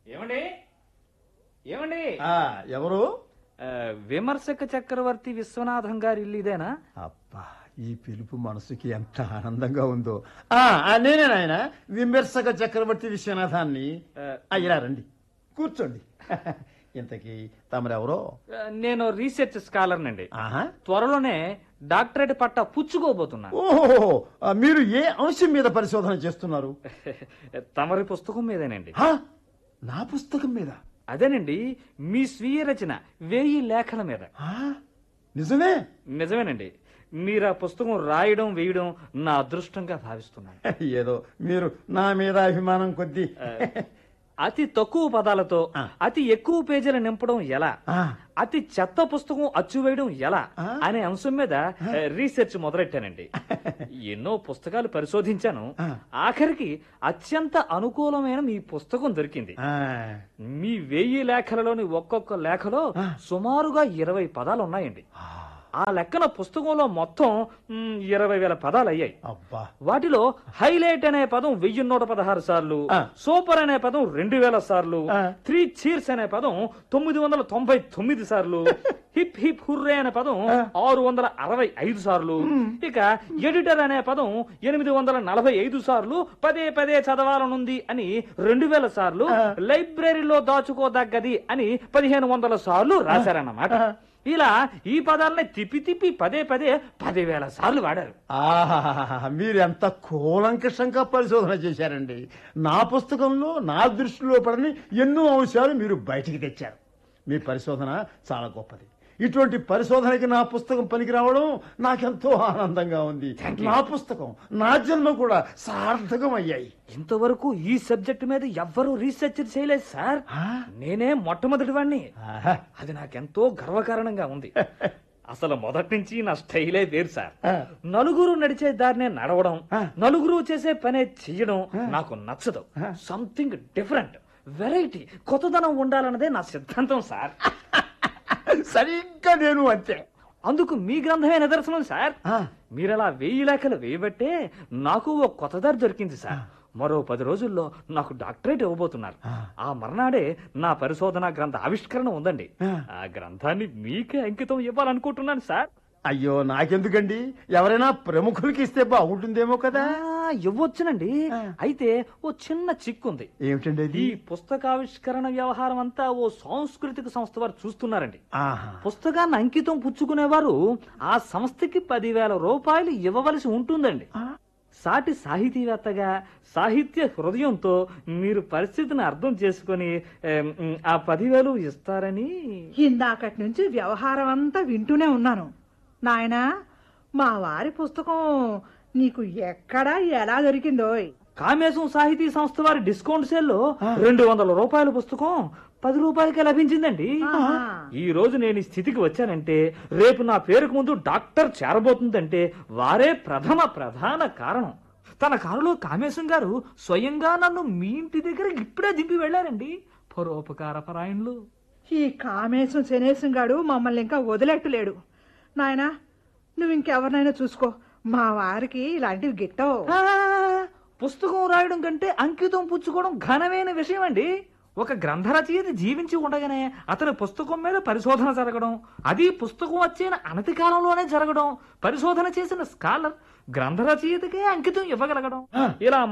ఏమండి ఏమండి ఆ, ఎవరు ఆ, విమర్శక చక్రవర్తి విశ్వనాథం గారి ఇల్లు ఇదేనా అబ్బా ఈ పిలుపు మనసుకి ఎంత ఆనందంగా ఉందో ఆ ఆ, నేనే నాయన విమర్శక చక్రవర్తి విశ్వనాథాన్ని ఆ, అయ్యా రండి కూర్చోండి ఇంతకీ తమరెవరో ఆ, నేను రీసెర్చ్ స్కాలర్ నండి ఆహా త్వరలోనే డాక్టరేట్ పట్ట పుచ్చుకోబోతున్నాను ఓహో మీరు ఏ అంశం మీద పరిశోధన చేస్తున్నారు తమరి పుస్తకం మీదేనండి హా? నా పుస్తకం మీద అదేనండి మీ స్వీయ రచన వేయి లేఖల మీద ఆ, నిజమే నిజమేనండి మీరు ఆ పుస్తకం రాయడం వేయడం నా అదృష్టంగా భావిస్తున్నాను ఏదో మీరు నా మీద అభిమానం కొద్దీ అతి తక్కువ పదాలతో ఆ. అతి ఎక్కువ పేజీలు నింపడం ఎలా ఆ, అతి చెత్త పుస్తకం అచ్చు వేయడం ఎలా ఆ? అనే అంశం మీద ఆ, రీసెర్చ్ మొదలెట్టానండి ఎన్నో పుస్తకాలు పరిశోధించాను ఆ. ఆఖరికి అత్యంత అనుకూలమైన మీ పుస్తకం దొరికింది ఆ, మీ వెయ్యి లేఖలలోని ఒక్కొక్క లేఖలో ఆ. సుమారుగా ఇరవై పదాలు ఉన్నాయండి ఆ, ఆ లెక్కన పుస్తకంలో మొత్తం మ్, ఇరవై వేల పదాలు అయ్యాయి అబ్బా వాటిలో హైలైట్ అనే పదం వెయ్యి నూట పదహారు సార్లు ఆ. సూపర్ అనే పదం రెండు వేల సార్లు ఆ. త్రీ చీర్స్ అనే పదం తొమ్మిది వందల తొంభై తొమ్మిది సార్లు హిప్ హిప్ హుర్రే అనే పదం ఆరు వందల అరవై ఐదు సార్లు ఇక ఎడిటర్ అనే పదం ఎనిమిది వందల నలభై ఐదు సార్లు పదే పదే చదవాలనుంది అని రెండు వేల సార్లు లైబ్రరీలో దాచుకోదగ్గది అని పదిహేను వందల సార్లు రాశారన్నమాట ఇలా ఈ పదాలని తిప్పి తిప్పి పదే పదే పదివేల సార్లు వాడారు ఆహాహాహా, మీరు ఎంత కూలంకషంగా పరిశోధన చేశారండి నా పుస్తకంలో నా దృష్టిలో పడని ఎన్నో అంశాలు మీరు బయటికి తెచ్చారు మీ పరిశోధన చాలా గొప్పది ఇటువంటి పరిశోధనకి నా పుస్తకం పనికి రావడం నాకెంతో ఆనందంగా ఉంది నా పుస్తకం నా జన్మ కూడా సార్థకం అయ్యాయి ఇంతవరకు ఈ సబ్జెక్ట్ మీద ఎవ్వరూ రీసెర్చ్ చేయలేదు సార్ ఆ? నేనే మొట్టమొదటి వాణ్ణి ఆహా. అది నాకెంతో గర్వకారణంగా ఉంది అసలు మొదటి నుంచి నా స్టైలే వేరు సార్ ఆ. నలుగురు నడిచే దారినే నడవడం ఆ. నలుగురు చేసే పనే చెయ్యడం నాకు నచ్చదు సంథింగ్ డిఫరెంట్ వెరైటీ కొత్తదనం ఉండాలన్నదే నా సిద్ధాంతం సార్ సరిగ్గా నేను అంతే అందుకు మీ గ్రంథమే నిదర్శనం సార్ ఆ. మీరలా వెయ్యి లేఖలు వేయబట్టే నాకు ఓ కొత్త దారి దొరికింది సార్ మరో పది రోజుల్లో నాకు డాక్టరేట్ ఇవ్వబోతున్నారు ఆ. ఆ మర్నాడే నా పరిశోధన గ్రంథ ఆవిష్కరణ ఉందండి ఆ. ఆ గ్రంథాన్ని మీకే అంకితం ఇవ్వాలనుకుంటున్నాను సార్ అయ్యో నాకెందుకండి ఎవరైనా ప్రముఖులకి ఇస్తే బాగుంటుందేమో కదా ఆ, ఇవ్వొచ్చునండి ఆ. అయితే ఓ చిన్న చిక్కుంది ఏమిటండి అది ఈ పుస్తకావిష్కరణ వ్యవహారం అంతా ఓ సాంస్కృతిక సంస్థ వారు చూస్తున్నారండి ఆహా పుస్తకాన్ని అంకితం పుచ్చుకునేవారు ఆ సంస్థకి పదివేల రూపాయలు ఇవ్వవలసి ఉంటుందండి ఆ. సాటి సాహితీవేత్తగా సాహిత్య హృదయంతో మీరు పరిస్థితిని అర్థం చేసుకొని ఏం, ఆ పదివేలు ఇస్తారని ఇందాకటి నుంచి వ్యవహారం అంతా వింటూనే ఉన్నాను నాయనా మా వారి పుస్తకం నీకు ఎక్కడా ఎలా దొరికిందోయ్ కామేశం సాహితీ సంస్థ వారి డిస్కౌంట్ సేల్లో రెండు వందల రూపాయల పుస్తకం పది రూపాయలకే లభించిందండి ఆహా. ఈ రోజు నేను ఈ స్థితికి వచ్చానంటే రేపు నా పేరుకు ముందు డాక్టర్ చేరబోతుందంటే వారే ప్రథమ ప్రధాన కారణం తన కారులో కామేశం గారు స్వయంగా నన్ను మీ ఇంటి దగ్గర ఇప్పుడే దింపి వెళ్ళారండి పరోపకార పరాయణులు ఈ కామేశం శనేశం గాడు మమ్మల్ని ఇంకా వదిలేట్టులేడు నాయనా నువ్వు ఇంకెవరినైనా చూసుకో మా వారికి ఇలాంటివి గిట్టవు ఆ, పుస్తకం రాయడం కంటే అంకితం పుచ్చుకోవడం ఘనమైన విషయం అండి ఒక గ్రంథ రచయిత జీవించి ఉండగానే అతని పుస్తకం మీద పరిశోధన జరగడం అది పుస్తకం వచ్చిన అనతి కాలంలోనే జరగడం పరిశోధన చేసిన స్కాలర్ గ్రంథ రచయితకే అంకితం ఇవ్వగలగడం ఇలా